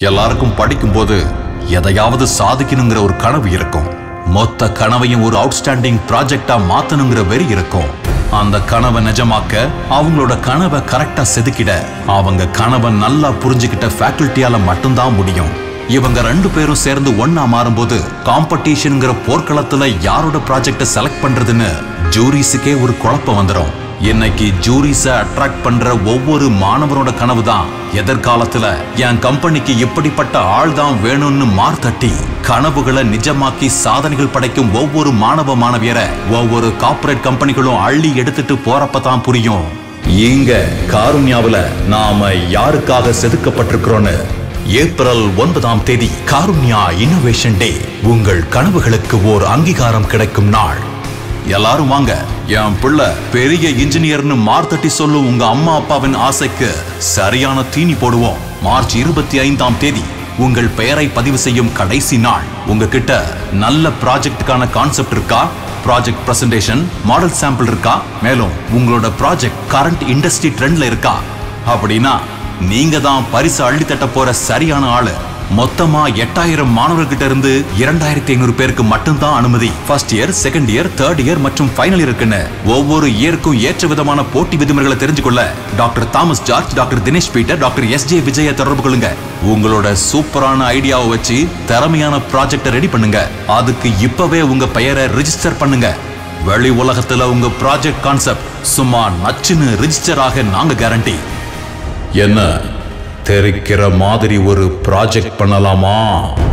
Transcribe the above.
எல்லாருக்கும் படிக்கும்போது எதையாவது சாதிக்கணுங்கிற ஒரு கனவு இருக்கும் மொத்த கனவையும் ஒரு அவுட்ஸ்டாண்டிங் ப்ராஜெக்டா மாத்தணுங்கிற வெறி இருக்கும் அந்த கனவை நிஜமாக்க அவங்களோட கனவை கரெக்டா செதுக்கிட அவங்க கனவை நல்லா புரிஞ்சுக்கிட்ட ஃபேக்கல்ட்டியால மட்டும்தான் முடியும் இவங்க ரெண்டு பேரும் சேர்ந்து ஒண்ணா மாறும்போது காம்படிஷனுங்கிற போர்க்களத்துல யாரோட ப்ராஜெக்ட செலக்ட் பண்றதுன்னு ஜூரிஸுக்கே ஒரு குழப்பம் வந்துடும் இன்னைக்கு ஜூரிஸ அட்ராக்ட் பண்ற ஒவ்வொரு மாணவரோட கனவு தான் எதிர்காலத்துல என் கம்பெனிக்கு இப்படிப்பட்ட ஆள் தான் வேணும்னு மார்த்தட்டி கனவுகளை நிஜமாக்கி சாதனைகள் படைக்கும் ஒவ்வொரு மாணவ மாணவியரை ஒவ்வொரு கார்ப்பரேட் கம்பெனிகளும் அள்ளி எடுத்துட்டு போறப்ப தான் புரியும் இங்க காருண்யாவுல நாம யாருக்காக செதுக்கப்பட்டிருக்கிறோன்னு ஏப்ரல் ஒன்பதாம் தேதி காருண்யா இன்னோவேஷன் டே உங்கள் கனவுகளுக்கு ஓர் அங்கீகாரம் கிடைக்கும் நாள் எல்லாரும் வாங்க என் பிள்ளை பெரிய இன்ஜினியர்னு மார்த்தட்டி சொல்லும் உங்க அம்மா அப்பாவின் ஆசைக்கு சரியான தீனி போடுவோம் மார்ச் இருபத்தி ஐந்தாம் தேதி உங்கள் பெயரை பதிவு செய்யும் கடைசி நாள் உங்ககிட்ட நல்ல ப்ராஜெக்ட்டுக்கான கான்செப்ட் இருக்கா ப்ராஜெக்ட் பிரசன்டேஷன் மாடல் சாம்பிள் இருக்கா மேலும் உங்களோட ப்ராஜெக்ட் கரண்ட் இண்டஸ்ட்ரி ட்ரெண்ட்ல இருக்கா அப்படின்னா நீங்க தான் பரிசு அள்ளி தட்ட போற சரியான ஆளு மொத்தமா எட்டாயிரம் மாணவர்கிட்ட இருந்து இரண்டாயிரத்தி ஐநூறு பேருக்கு மட்டும்தான் அனுமதி first year second year third year மற்றும் ஃபைனல் இருக்குன்னு ஒவ்வொரு இயருக்கும் ஏற்ற விதமான போட்டி விதிமுறைகளை தெரிஞ்சுக்கொள்ள doctor Thomas George doctor Dinesh Peter doctor S J Vijaya தொடர்பு கொள்ளுங்க உங்களோட சூப்பரான ஐடியாவை வச்சு திறமையான ப்ராஜெக்டை ரெடி பண்ணுங்க அதுக்கு இப்பவே உங்க பெயரை ரிஜிஸ்டர் பண்ணுங்க வெளி உலகத்துல உங்க ப்ராஜெக்ட் கான்செப்ட் சும்மா நச்சுன்னு ரிஜிஸ்டர் ஆக நாங்க கேரண்டி என்ன தெரிக்கிற மாதிரி ஒரு ப்ராஜெக்ட் பண்ணலாமா